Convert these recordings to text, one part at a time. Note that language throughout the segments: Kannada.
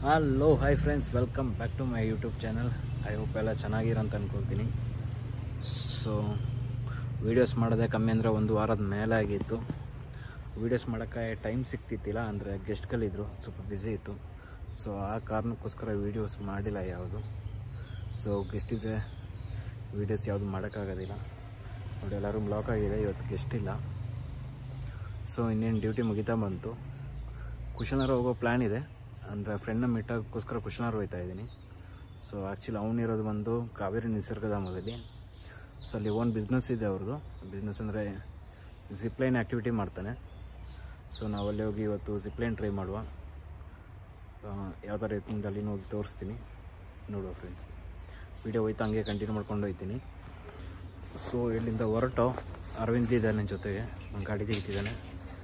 Hello hi friends welcome back to my YouTube channel I hope ಎಲ್ಲ ಚೆನ್ನಾಗಿರೋ ಅಂತ ಅಂದ್ಕೊಳ್ತೀನಿ ಸೊ ವೀಡಿಯೋಸ್ ಮಾಡೋದೇ ಕಮ್ಮಿ ಅಂದರೆ ಒಂದು ವಾರದ ಮೇಲೆ ಆಗಿತ್ತು ವೀಡಿಯೋಸ್ ಮಾಡೋಕ್ಕೆ ಟೈಮ್ ಸಿಗ್ತಿತ್ತಿಲ್ಲ ಅಂದರೆ ಗೆಸ್ಟ್ಗಳಿದ್ರು ಸ್ವಲ್ಪ ಬ್ಯುಸಿ ಇತ್ತು ಸೊ ಆ ಕಾರಣಕ್ಕೋಸ್ಕರ ವೀಡಿಯೋಸ್ ಮಾಡಿಲ್ಲ ಯಾವುದು ಸೊ ಗೆಸ್ಟ್ ಇದ್ದರೆ ವೀಡಿಯೋಸ್ ಯಾವುದು ಮಾಡೋಕ್ಕಾಗೋದಿಲ್ಲ ನೋಡಿ ಎಲ್ಲರೂ ಬ್ಲಾಕ್ ಆಗಿದೆ ಇವತ್ತು ಗೆಸ್ಟ್ ಇಲ್ಲ ಸೊ ಇನ್ನೇನು ಡ್ಯೂಟಿ ಮುಗಿತಾ ಬಂತು ಕುಶನರ್ ಹೋಗೋ ಪ್ಲ್ಯಾನ್ ಇದೆ ಅಂದರೆ ಫ್ರೆಂಡ್ನ ಮೀಟಾಗೋಕ್ಕೋಸ್ಕರ ಕುಶನರ್ ಹೋಗ್ತಾ ಇದ್ದೀನಿ ಸೊ ಆ್ಯಕ್ಚುಲಿ ಅವನಿರೋದು ಬಂದು ಕಾವೇರಿ ನಿಸರ್ಗಧಾಮದಲ್ಲಿ ಸೊ ಅಲ್ಲಿ ಓನ್ ಬಿಸ್ನೆಸ್ ಇದೆ ಅವ್ರದ್ದು ಬಿಸ್ನೆಸ್ ಅಂದರೆ ಜಿಪ್ಲೈನ್ ಆ್ಯಕ್ಟಿವಿಟಿ ಮಾಡ್ತಾನೆ ಸೊ ನಾವಲ್ಲಿ ಹೋಗಿ ಇವತ್ತು ಜಿಪ್ಲೈನ್ ಟ್ರೈ ಮಾಡುವ ಯಾವ ಥರ ಇತ್ತು ಅಲ್ಲಿ ಹೋಗಿ ತೋರಿಸ್ತೀನಿ ನೋಡುವ ಫ್ರೆಂಡ್ಸ್ ವಿಡಿಯೋ ಹೋಯ್ತು ಹಂಗೆ ಕಂಟಿನ್ಯೂ ಮಾಡ್ಕೊಂಡು ಹೋಗ್ತೀನಿ ಸೊ ಇಲ್ಲಿಂದ ಹೊರಟು ಅರವಿಂದ್ ಇದ್ದಾನೆ ಜೊತೆಗೆ ನನ್ನ ಗಾಡಿ ತೆಗಿತಿದ್ದಾನೆ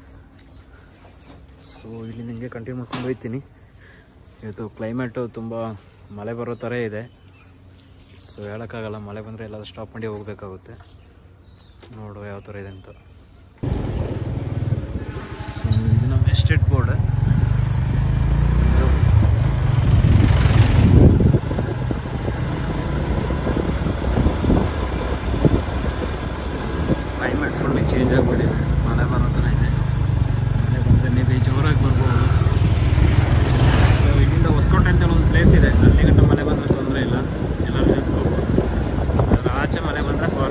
ಸೊ ಇಲ್ಲಿಂದ ಹಿಂಗೆ ಕಂಟಿನ್ಯೂ ಮಾಡ್ಕೊಂಡು ಹೋಗ್ತೀನಿ ಇವತ್ತು ಕ್ಲೈಮೇಟು ತುಂಬ ಮಳೆ ಬರೋ ಥರ ಇದೆ ಸೊ ಹೇಳೋಕ್ಕಾಗಲ್ಲ ಮಳೆ ಬಂದರೆ ಎಲ್ಲಾದ್ರೂ ಸ್ಟಾಪ್ ಮಾಡಿ ಹೋಗಬೇಕಾಗುತ್ತೆ ನೋಡುವ ಯಾವ ಥರ ಇದೆ ಅಂತ ಸೊ ಇದು ನಮ್ಮ estate board climate full change ಆಗಿಬಿಟ್ಟಿದೆ ಮಳೆ ಬರೋ ಥರ ಇದೆ ಮಳೆ ಬಂದರೆ ಮೇ ಬಿ ಜೋರಾಗಿ ಬರ್ಬೋದು ಸೊ ಇಲ್ಲಿಂದ ಹೊಸಕೋಟೆ ಅಂತ ಒಂದು ಪ್ಲೇಸ್ ಇದೆ ಅಲ್ಲಿ ಗಂಟ ಮಳೆ ಬಂದರೆ ತೊಂದರೆ ಇಲ್ಲ ಎಲ್ಲರೂ ನಿಲ್ಲಿಸ್ಕೋಬೋದು ಅದರ ಆಚೆ ಮಳೆ ಬಂದರೆ ಫಾರ್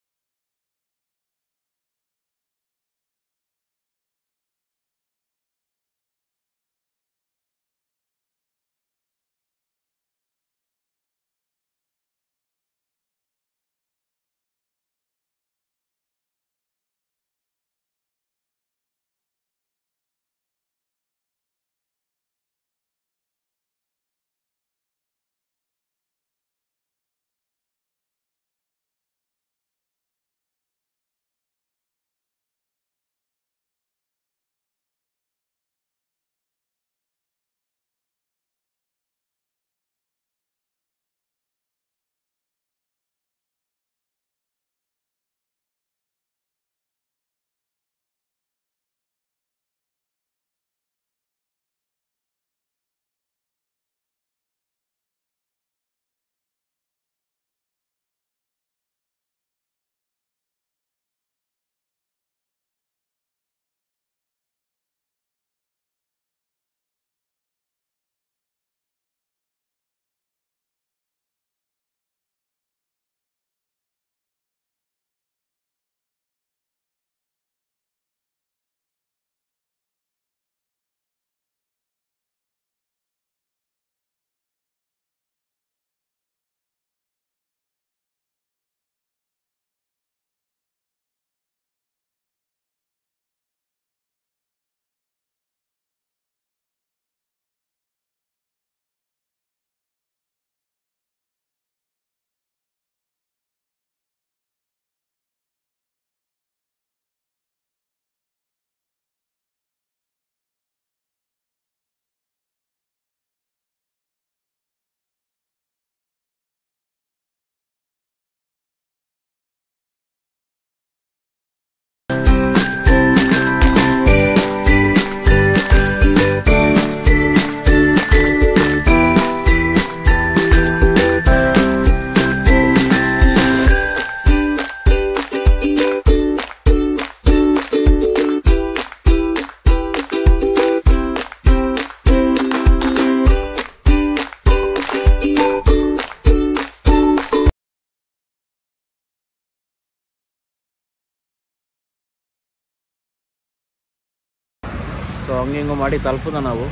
ಸೊ ಹಂಗೆ ಹಿಂಗೆ ಮಾಡಿ ತಲುಪುದ ನಾವು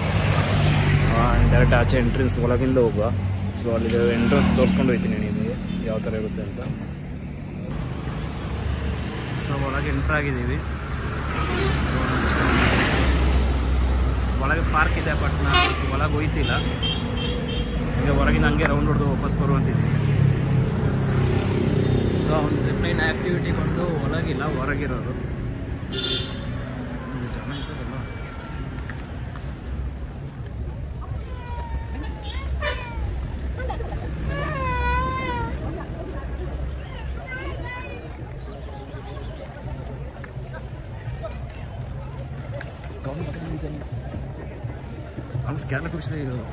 ಡೈರೆಕ್ಟ್ ಆಚೆ ಎಂಟ್ರೆನ್ಸ್ ಒಳಗಿಂದ ಹೋಗುವ ಸೊ ಅಲ್ಲಿ ಎಂಟ್ರೆನ್ಸ್ ತೋರಿಸ್ಕೊಂಡು ಹೋಗ್ತೀನಿ ನಿಮಗೆ ಯಾವ ಥರ ಇರುತ್ತೆ ಅಂತ ಸೊ ಒಳಗೆ ಎಂಟ್ರ್ ಆಗಿದ್ದೀವಿ ಒಳಗೆ ಪಾರ್ಕ್ ಇದೆ ಬಟ್ ನಾನು ಒಳಗೆ ಹೋಯ್ತಿಲ್ಲ ಹಂಗೆ ಹೊರಗಿನ ಹಂಗೆ ರೌಂಡ್ ಹೊಡೆದು ವಾಪಸ್ ಬರುವಂತಿದ್ದೀನಿ ಸೊ ಒಂದು ಜಿಪ್ಲೈನ್ ಆ್ಯಕ್ಟಿವಿಟಿ ಬಂದು ಒಳಗಿಲ್ಲ ಹೊರಗಿರೋದು ಹ್ಮ್, ಜನ ಇದ್ದಾರಲ್ಲ ಆಲ್ಮೋಸ್ಟ್ ಕೇರಳ ಟೂರಿಸ್ಟ್ ಇರೋದು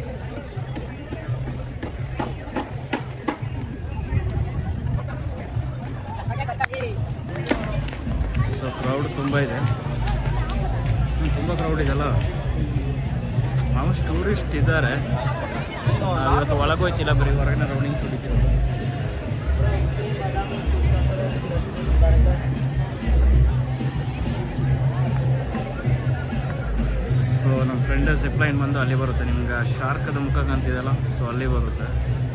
ಸೊ ಕ್ರೌಡ್ ತುಂಬ ಇದೆ ತುಂಬ ಕ್ರೌಡ್ ಇದೆಲ್ಲ ಆಲ್ಮೋಸ್ಟ್ ಟೂರಿಸ್ಟ್ ಇದ್ದಾರೆ ನಾವು ಇವತ್ತು ಒಳಗೋಯ್ತಿಲ್ಲ ಬರೀ ಹೊರಗಿನ ರೌಂಡಿಂಗ್ ಹೊಡಿತಿರೋದು ಸೊ ನಮ್ಮ ಫ್ರೆಂಡ್ ಜಿಪ್ಲೈನ್ ಬಂದು ಅಲ್ಲಿ ಬರುತ್ತೆ ನಿಮ್ಗೆ ಶಾರ್ಕದ ಮುಖ ಕಾಣ್ತಿದೆಯಲ್ಲ ಸೊ ಅಲ್ಲಿ ಬರುತ್ತೆ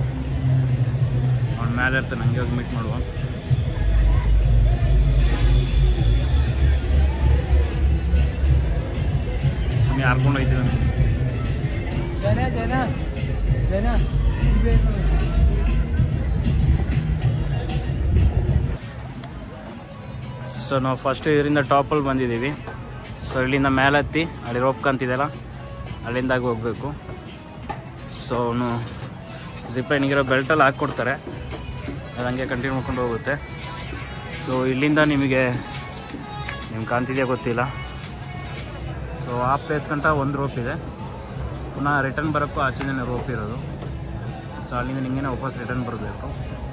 ಅವ್ನ ಮೇಲೆ ಇರ್ತಾನೆ ಹಂಗೆ ಹೋಗಿ ಮೀಟ್ ಮಾಡುವ ಸುಮ್ಮನೆ ಹಾರ್ಕೊಂಡು ಹೋಯ್ತೀವಿ ಸೊ ನಾವು ಫಸ್ಟ್ ಇದರಿಂದ ಟಾಪಲ್ಲಿ ಬಂದಿದ್ದೀವಿ ಸೊ ಇಲ್ಲಿಂದ ಮೇಲೆ ಹತ್ತಿ ಅಲ್ಲಿ ರೋಪ್ ಕಂತಿದೆಯಲ್ಲ ಅಲ್ಲಿಂದಾಗಿ ಹೋಗಬೇಕು ಸೊ ಅವನು ಜಿಪ್ಪೈನಿಗಿರೋ ಬೆಲ್ಟಲ್ಲಿ ಹಾಕ್ಕೊಡ್ತಾರೆ ಅದು ಹಂಗೆ ಕಂಟಿನ್ಯೂ ಮಾಡ್ಕೊಂಡು ಹೋಗುತ್ತೆ ಸೊ ಇಲ್ಲಿಂದ ನಿಮಗೆ ನಿಮ್ಗೆ ಕಾಣ್ತಿದೆಯಾ ಗೊತ್ತಿಲ್ಲ ಸೊ ಆ ಪ್ಲೇಸ್ ಗಂಟ ಒಂದು ರೋಪ್ ಇದೆ ಪುನಃ ರಿಟರ್ನ್ ಬರೋಕ್ಕೂ ಆಚೆನೇ ರೋಪ್ ಇರೋದು ಸೊ ಅಲ್ಲಿಂದ ನಿಂಗೆ ವಾಪಸ್ ರಿಟರ್ನ್ ಬರಬೇಕು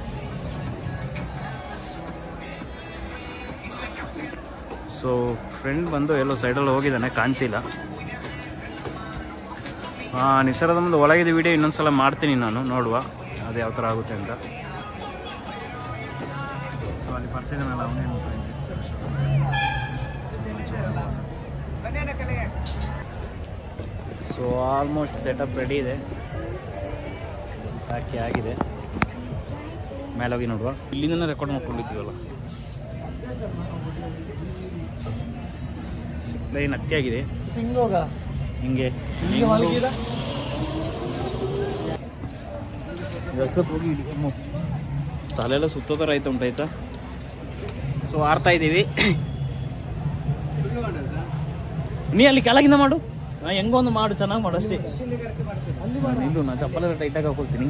ಸೊ ಫ್ರೆಂಡ್ ಬಂದು ಎಲ್ಲೋ ಸೈಡಲ್ಲಿ ಹೋಗಿದ್ದಾನೆ ಕಾಣ್ತಿಲ್ಲ ಹಾಂ ನಿಸರ್ಗದ ಮುಂದೆ ಒಳಗಿದ ವಿಡಿಯೋ ಇನ್ನೊಂದ್ಸಲ ಮಾಡ್ತೀನಿ ನಾನು ನೋಡುವ ಅದು ಯಾವ ಥರ ಆಗುತ್ತೆ ಅಂತ ಸೊ ಅಲ್ಲಿ ಬರ್ತಿದ್ದಾನಲ್ಲ ಅವನೇನು ಸೊ ಆಲ್ಮೋಸ್ಟ್ ಸೆಟಪ್ ರೆಡಿ ಇದೆ ಹಾಕಿ ಆಗಿದೆ ಮೇಲೆ ಹೋಗಿ ನೋಡುವ ಇಲ್ಲಿಂದನೇ ರೆಕಾರ್ಡ್ ಮಾಡ್ಕೊಂಡಿದ್ದೀವಲ್ಲ ಲೈನ್ ಹತ್ತಿಯಾಗಿದೆ ಹಿಂಗೋಗ ಹಿಂಗೆ ಹಿಂಗೆ ಮಲಗಿದ ಹೆಸರು ಹೋಗಿ ಅಮ್ಮ. ತಲೆಲ್ಲ ಸುತ್ತೋ ಥರ ಆಯ್ತು ಉಂಟಾಯ್ತಾ ಸೊ ಆರ್ತಾ ಇದ್ದೀವಿ ನೀ ಅಲ್ಲಿ ಕೆಳಗಿಂದ ಮಾಡು ನಾ ಹೆಂಗೋ ಒಂದು ಮಾಡು ಚೆನ್ನಾಗಿ ಮಾಡು ಅಷ್ಟೇ ನಾನು ಇಲ್ಲು ನಾನು ಚಪ್ಪಲೆಲ್ಲ ಟೈಟಾಗಿ ಹಾಕೊಳ್ತೀನಿ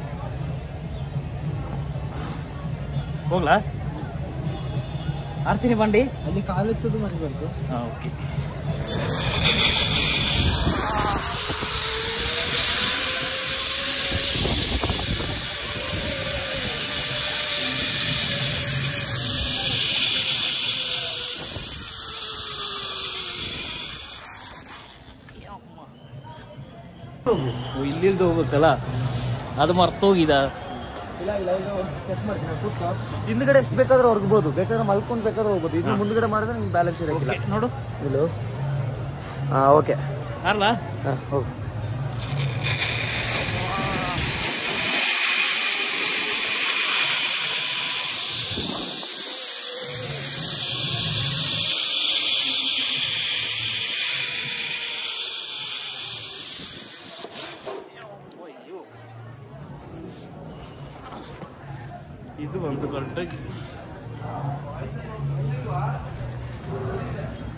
ಹೋಗ್ಲಾ ಆರ್ತೀನಿ ಬಂಡಿ ಅಲ್ಲಿ ಕಾಲೆತ್ತದು ಮರಿಬಾರ್ದು ಹಾಂ ಓಕೆ ಇಲ್ಲಿಂದ ಹೋಗ್ಬೇಕಲ್ಲ ಅದು ಮರ್ತೋಗಿದ ಇಲ್ಲ ಇಲ್ಲ ಈಗ ಒಂದು ಚೆಕ್ ಮಾಡ್ತೀನಿ ಕೂತ್ಕೋ ಹಿಂದ್ಗಡೆ ಎಷ್ಟು ಬೇಕಾದ್ರೂ ಹೊರಗ್ಬೋದು ಬೇಕಾದ್ರೆ ಮಲ್ಕೊಂಡು ಬೇಕಾದ್ರೆ ಹೋಗ್ಬೋದು ಇನ್ನು ಮುಂದ್ಗಡೆ ಮಾಡಿದ್ರೆ ನಿಮ್ಗೆ ಬ್ಯಾಲೆನ್ಸ್ ಇರೋಕ್ಕಿಲ್ಲ ಓಕೆ ನೋಡು ಇಲ್ಲೋ ಹಾಂ ಓಕೆ ಅಲ್ಲ ಹಾಂ ಹೋಗು ಇದು ಒಂದು ಕರೆಕ್ಟಾಗಿ